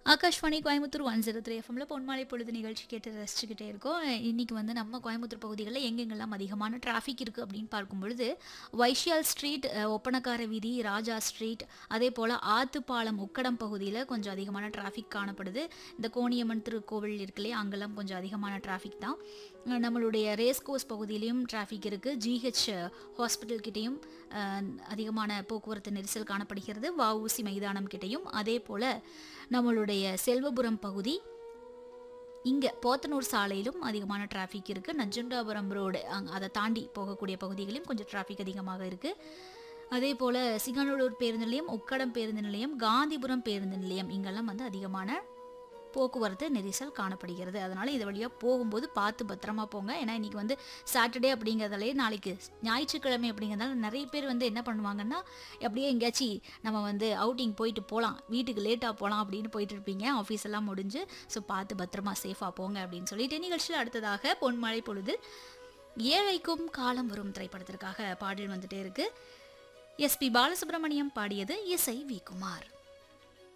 Akashvani Coimbatore one zero three எஃப்எம்ல பொன்மாலை பொழுது நிகழ்ச்சி கேட்டு ரசிச்சுக்கிட்டே இருக்கோம் இன்னைக்கு வந்து நம்ம கோயம்புத்தூர் பகுதிகளில் எங்கெங்கெல்லாம் அதிகமான டிராஃபிக் இருக்குது அப்படின்னு பார்க்கும் பொழுது வைஷ்யால் ஸ்ட்ரீட் அஹ், ஒப்பனக்கார வீதி ராஜா ஸ்ட்ரீட் அதே போல் ஆத்துப்பாலம் உக்கடம் பகுதியில் கொஞ்சம் அதிகமான டிராஃபிக் காணப்படுது இந்த கோணியம்மன் திருக்கோவில் இருக்கு இல்லையா அங்கெல்லாம் கொஞ்சம் அதிகமான டிராஃபிக் தான் அஹ், நம்மளுடைய ரேஸ்கோஸ் பகுதியிலையும் டிராஃபிக் இருக்குது ஜிஹெச் ஹாஸ்பிட்டல் கிட்டேயும் அஹ், அதிகமான போக்குவரத்து நெரிசல் காணப்படுகிறது வஉசி மைதானம் கிட்டேயும் அதே போல் நம்மளுடைய செல்வபுரம் பகுதி இங்கே போத்தனூர் சாலையிலும் அதிகமான டிராஃபிக் இருக்குது நஞ்சண்டாபுரம் ரோடு அங் அதை தாண்டி போகக்கூடிய பகுதிகளிலும் கொஞ்சம் டிராஃபிக் அதிகமாக இருக்குது அதே போல் சிங்கநல்லூர் பேருந்து நிலையம் உக்கடம் பேருந்து நிலையம் காந்திபுரம் பேருந்து நிலையம் இங்கெல்லாம் வந்து அதிகமான போக்குவரத்து நெரிசல் காணப்படுகிறது அதனால் இது வழியாக போகும்போது பார்த்து பத்திரமா போங்க ஏன்னா இன்றைக்கி வந்து சாட்டர்டே அப்படிங்கிறதாலே நாளைக்கு ஞாயிற்றுக்கிழமை அப்படிங்கிறதால நிறைய பேர் வந்து என்ன பண்ணுவாங்கன்னா அப்படியே எங்கேயாச்சும் நம்ம வந்து அவுட்டிங் போயிட்டு போகலாம் வீட்டுக்கு லேட்டாக போகலாம் அப்படின்னு போயிட்டு இருப்பீங்க ஆஃபீஸ் எல்லாம் முடிஞ்சு ஸோ பார்த்து பத்திரமா சேஃபாக போங்க அப்படின்னு சொல்லிட்டு நிகழ்ச்சியில் அடுத்ததாக பொன்மழை பொழுது ஏழைக்கும் காலம் வரும் திரைப்படத்திற்காக பாடல் வந்துட்டே இருக்கு எஸ்பி பாலசுப்ரமணியம் பாடியது இசை வி குமார்